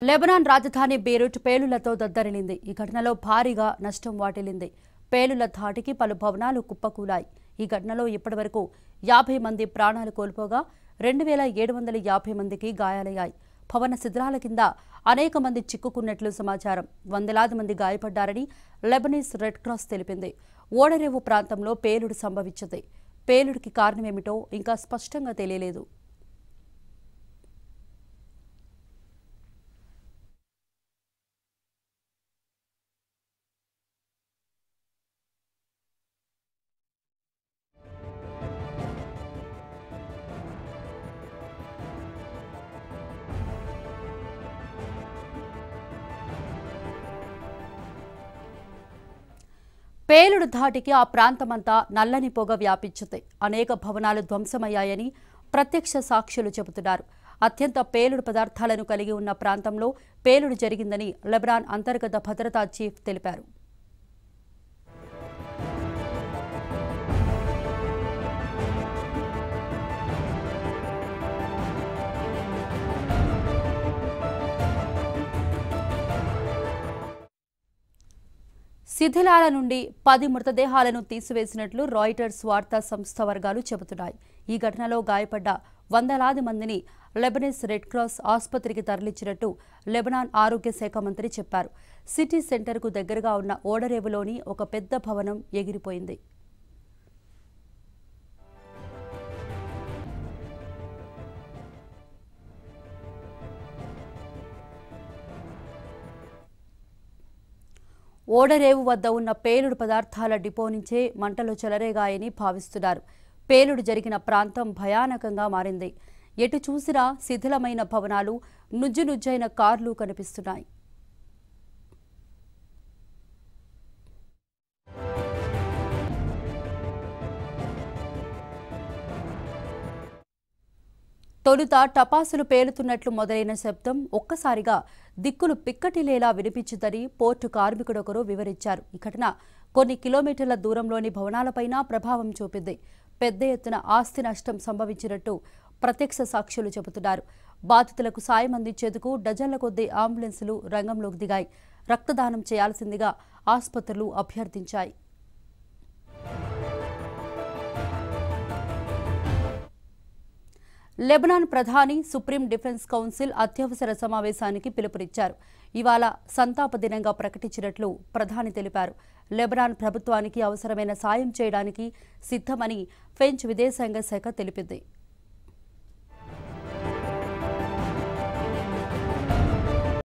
Lebanon రాజధాని Beirut పేలులతో దద్దరిల్లింది ఈ ఘటనలో భారీగా నష్టం వాటిల్లింది పేలుల ధాటికి పలు భవనాలు కుప్పకూలాయి ఈ ఘటనలో ఇప్పటివరకు యాభై మంది ప్రాణాలు కోల్పోగా రెండు వేల ఏడు వందల యాభై మందికి గాయాలయ్యాయి భవన శిథిరాల కింద అనేక మంది చిక్కుకున్నట్లు సమాచారం వందలాది మంది గాయపడ్డారని లెబనీస్ రెడ్ క్రాస్ తెలిపింది ఓడరేవు ప్రాంతంలో పేలుడు సంభవించింది పేలుడికి కారణమేమిటో ఇంకా స్పష్టంగా తెలియలేదు పేలుడు ధాటికి ఆ ప్రాంతమంతా నల్లని పొగ వ్యాపించింది అనేక భవనాలు ధ్వంసమయ్యాయని ప్రత్యక్ష సాక్షులు చెబుతున్నారు అత్యంత పేలుడు పదార్థాలను కలిగి ఉన్న ప్రాంతంలో పేలుడు జరిగిందని లెబనాన్ అంతర్గత భద్రతా చీఫ్ తెలిపారు శిథిలాల నుండి పది మృతదేహాలను తీసివేసినట్లు రాయిటర్స్ వార్తా సంస్థ వర్గాలు చెబుతున్నాయి ఈ ఘటనలో గాయపడ్డ వందలాది మందిని లెబనీస్ రెడ్ క్రాస్ ఆసుపత్రికి తరలించినట్టు లెబనాన్ ఆరోగ్య శాఖ మంత్రి చెప్పారు సిటీ సెంటర్కు దగ్గరగా ఉన్న ఓడరేవులోని ఒక పెద్ద భవనం ఎగిరిపోయింది ఓడరేవు వద్ద ఉన్న పేలుడు పదార్థాల డిపో నుంచే మంటలు చెలరేగాయని భావిస్తున్నారు పేలుడు జరిగిన ప్రాంతం భయానకంగా మారింది ఎటు చూసినా శిథిలమైన భవనాలు నుజ్జు నుజ్జైన కార్లు కనిపిస్తున్నాయి తొలుత టపాసులు పేలుతున్నట్లు మొదలైన శబ్దం ఒక్కసారిగా దిక్కులు పిక్కటిలేలా వినిపించిందని పోర్టు కార్మికుడొకరు వివరించారు ఈ ఘటన కొన్ని కిలోమీటర్ల దూరంలోని భవనాలపైన ప్రభావం చూపింది పెద్ద ఎత్తున ఆస్తి నష్టం సంభవించినట్టు ప్రత్యక్ష సాక్షులు చెబుతున్నారు బాధితులకు సాయం అందించేందుకు డజన్ల కొద్దీ అంబులెన్సులు రంగంలోకి దిగాయి రక్తదానం చేయాల్సిందిగా ఆసుపత్రులు అభ్యర్థించాయి లెబనాన్ ప్రధాని సుప్రీం డిఫెన్స్ కౌన్సిల్ అత్యవసర సమావేశానికి పిలుపునిచ్చారు ఇవాళ సంతాప దినంగా ప్రకటించినట్లు ప్రధాని తెలిపారు లెబనాన్ ప్రభుత్వానికి అవసరమైన సాయం చేయడానికి సిద్ధమని ఫ్రెంచ్ విదేశాంగ శాఖ తెలిపింది